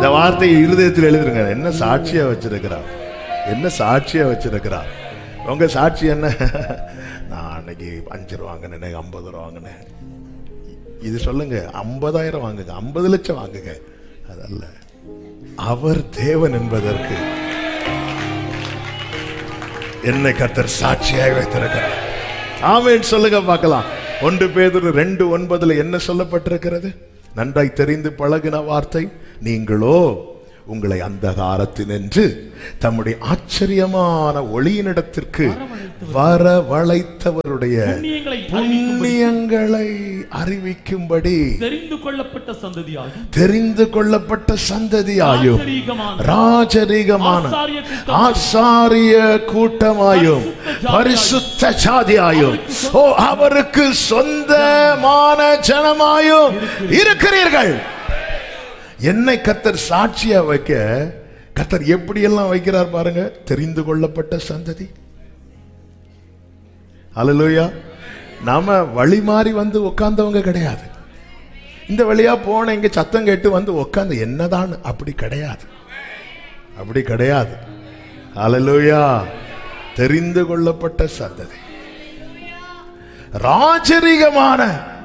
இந்த வார்த்தையை இருதயத்தில் எழுதுருங்க என்ன சாட்சியா வச்சிருக்கிறார் என்ன சாட்சியா வச்சிருக்கிறார் உங்க சாட்சி என்ன நான் அன்னைக்கு அஞ்சு ரூபா வாங்கினேன் இன்னைக்கு ஐம்பது ரூபா வாங்கினேன் இது சொல்லுங்க ஐம்பதாயிரம் வாங்குங்க ஐம்பது லட்சம் வாங்குங்க அதல்ல அவர் தேவன் என்பதற்கு என்னை கத்தர் சாட்சியாய் வைத்திருக்கிறார் ஆமென் சொல்லுங்க பார்க்கலாம் ஒன்று பேதுரு ரெண்டு ஒன்பதுல என்ன சொல்லப்பட்டிருக்கிறது நன்றாய் தெரிந்து பழகின வார்த்தை நீங்களோ உங்களை அந்த காலத்தினின்று தம்முடைய ஆச்சரியமான ஒளியினிடத்திற்கு வரவழைத்தவருடைய புண்ணியங்களை புண்ணியங்களை அறிவிக்கும்படி தெரிந்து கொள்ளப்பட்ட சந்ததியாகும் தெரிந்து கொள்ளப்பட்ட சந்ததியாயும் ராஜரீகமான ராஜரீகமான ஆசாரிய கூட்டம் ஆசாரிய கூட்டமாயும் பரிசுத்த சாதியாயும் ஓ அவருக்கு சொந்தமான ஜனமாயும் இருக்கிறீர்கள் என்னை கத்தர் சாட்சியா வைக்க கத்தர் எப்படியெல்லாம் வைக்கிறார் பாருங்க தெரிந்து கொள்ளப்பட்ட சந்ததி அல்லேலூயா நாம வழி மாறி வந்து உட்கார்ந்தவங்க கிடையாது இந்த வழியா போன இங்க சத்தம் கேட்டு வந்து உட்கார்ந்து என்னதான் அப்படி கிடையாது அப்படி கிடையாது அல்லேலூயா தெரிந்து கொள்ளப்பட்ட சந்ததி ராஜரிகமான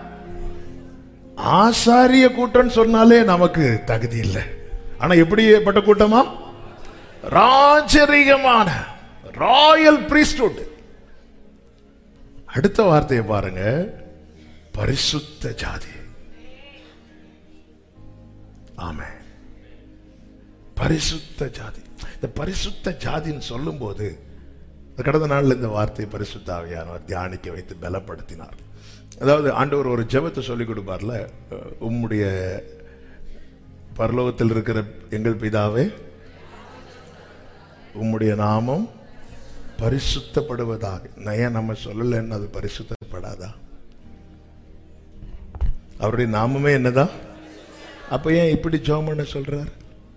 ஆசாரிய கூட்டம் சொன்னாலே நமக்கு தகுதி இல்லை ஆனா எப்படிப்பட்ட கூட்டமா ராஜரிகமான ராயல் priesthood அடுத்த வார்த்தையை பாருங்க பரிசுத்த ஜாதி ஆமே பரிசுத்த ஜாதி இந்த பரிசுத்த ஜாதின்னு சொல்லும்போது கடந்த நாள்ல இந்த வார்த்தையை பரிசுத்த ஆவியானவர் தியானிக்க வைத்து பலப்படுத்தினார் அதாவது ஆண்டவர் ஒரு ஜெபத்தை சொல்லி கொடுப்பார்ல அஹ், உம்முடைய பரலோகத்தில் இருக்கிற எங்கள் பிதாவே உம்முடைய நாமம் பரிசுத்தப்படுவதாக நான் ஏன் நம்ம சொல்லலைன்னு அது பரிசுத்தப்படாதா அவருடைய நாமமே என்னதான் அப்ப ஏன் இப்படி ஜெபம் பண்ண சொல்றார்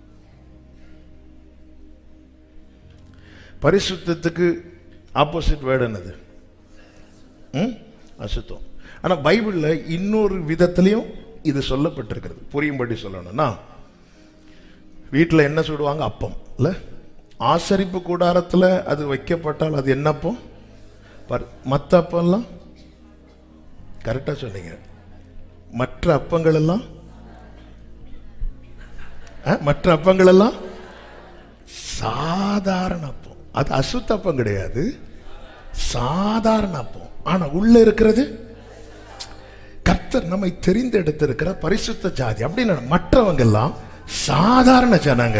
பரிசுத்தத்துக்கு ஆப்போசிட் வேர்டு என்னது ம்? அசுத்தம் ஆனா பைபிள்ல இன்னொரு விதத்திலையும் இது சொல்லப்பட்டிருக்கிறது புரியும்படி சொல்லணும்னா வீட்டில் என்ன சுடுவாங்க அப்பம் இல்ல ஆசரிப்பு கூடாரத்துல அது வைக்கப்பட்டால் அது என்ன அப்பம் பர்- மத்த அப்பம்லாம் கரெக்டா சொன்னீங்க மற்ற அப்பங்கள் எல்லாம் ஆ, மற்ற அப்பங்கள் எல்லாம் சாதாரண அப்பம் அது அசுத்த அப்பம் கிடையாது சாதாரண அப்பம் ஆனா உள்ள இருக்கிறது கர்த்தர் நம்மை தெரிந்தெடுத்திருக்கிற பரிசுத்த ஜாதி அப்படின்னு மற்றவங்க எல்லாம் சாதாரண ஜனங்க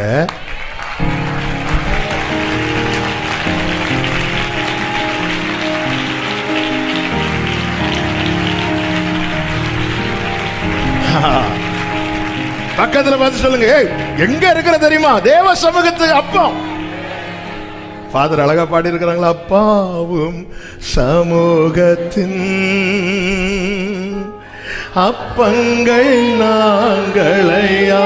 பக்கத்துல பார்த்து சொல்லுங்க ஏய் எங்க இருக்கிற தெரியுமா தேவ சமூகத்துக்கு அப்பம் ஃபாதர் அழகா பாடி இருக்கிறாங்களா அப்பாவும் சமூகத்தின் அப்பங்கள் நாங்களையா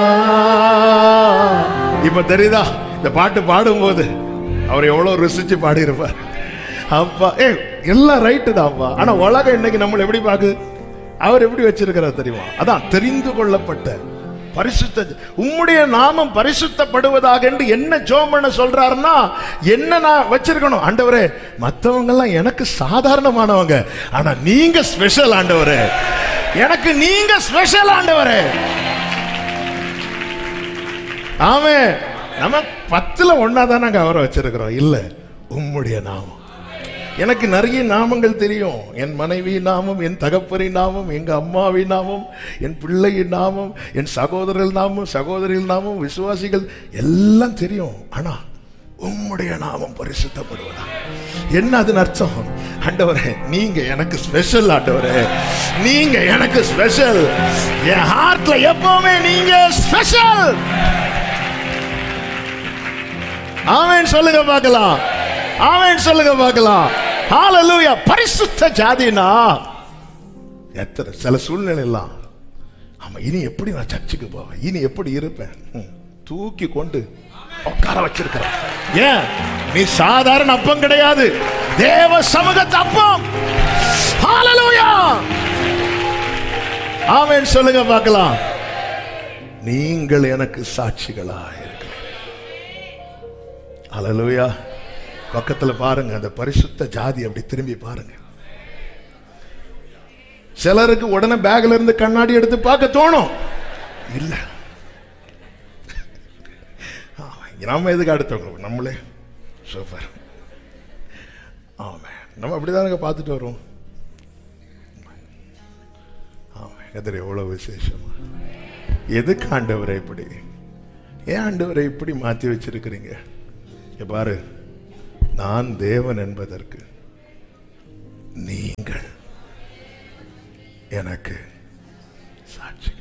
இப்ப தெரியுதா இந்த பாட்டு பாடும்போது அவர் எவ்வளவு ருசிச்சு பாடியிருப்பார் அப்பா ஏ எல்லாம் ரைட்டு தான்ப்பா ஆனா உலகம் இன்னைக்கு நம்மளை எப்படி பாக்கு அவர் எப்படி வச்சிருக்கிறார் தெரியுமா அதான் தெரிந்து கொள்ளப்பட்ட பரிசுத்த உம்முடைய நாமம் பரிசுத்தப்படுவதாக என்று என்ன ஜோம் பண்ண சொல்றாருன்னா என்ன நான் வச்சிருக்கணும் ஆண்டவரே மத்தவங்க எல்லாம் எனக்கு சாதாரணமானவங்க ஆனா நீங்க ஸ்பெஷல் ஆண்டவரே எனக்கு நீங்க ஸ்பெஷல் ஆண்டவரே ஆமே நம்ம பத்துல ஒன்னா தான் நாங்க அவரை வச்சிருக்கிறோம் இல்ல உம்முடைய நாமம் எனக்கு நிறைய நாமங்கள் தெரியும் என் மனைவி நாமம் என் தகப்பரின் நாமம் எங்க அம்மாவின் நாமம் என் பிள்ளையின் நாமம் என் சகோதரர்கள் நாமம் சகோதரிகள் நாமம் விசுவாசிகள் எல்லாம் தெரியும் ஆனா உம்முடைய நாமம் பரிசுத்தப்படுவதா என்ன அதன் அர்த்தம் ஆண்டவரே நீங்க எனக்கு ஸ்பெஷல் ஆண்டவரே நீங்க எனக்கு ஸ்பெஷல் என் ஹார்ட்ல எப்பவுமே நீங்க ஸ்பெஷல் ஆமென் சொல்லுங்க பார்க்கலாம் ஆமென் சொல்லுங்க பார்க்கலாம் ஹalleluya பரிசுத்த ஜாதினா எத்தனை சில சூழ்நிலை எல்லாம் ஆமா இனி எப்படி நான் சர்ச்சுக்கு போவேன் இனி எப்படி இருப்பேன் ம், தூக்கி கொண்டு உட்கார வச்சிருக்கிறேன் ஏன் நீ சாதாரண அப்பம் கிடையாது தேவ சமூகத்து அப்பம் ஹalleluya ஆமென் சொல்லுங்க பார்க்கலாம் நீங்கள் எனக்கு சாட்சிகளாக இருக்கிறீர்கள் அல்லேலூயா பக்கத்துல பாருங்க அந்த பரிசுத்த ஜாதி அப்படி திரும்பி பாருங்க சிலருக்கு உடனே பேக்ல இருந்து கண்ணாடி எடுத்து பார்க்க தோணும் இல்ல ஆமா, நம்ம எதுக்கு அடுத்தவங்க நம்மளே சூப்பர் ஆமா நம்ம அப்படிதானுங்க பார்த்துட்டு வரோம் ஆமா எதிர எவ்வளவு விசேஷமா எதுக்கு ஆண்டவரை இப்படி ஏன் ஆண்டவரை இப்படி மாத்தி வச்சிருக்கிறீங்க இங்க பாரு நான் தேவன் என்பதற்கு நீங்கள் எனக்கு சாட்சிகள்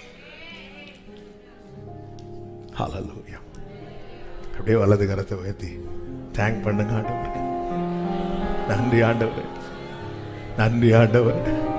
ஹalleluya அப்படியே வலது கரத்தை உயர்த்தி தேங்க் பண்ணுங்க ஆண்டவருக்கு நன்றி ஆண்டவரே நன்றி ஆண்டவரே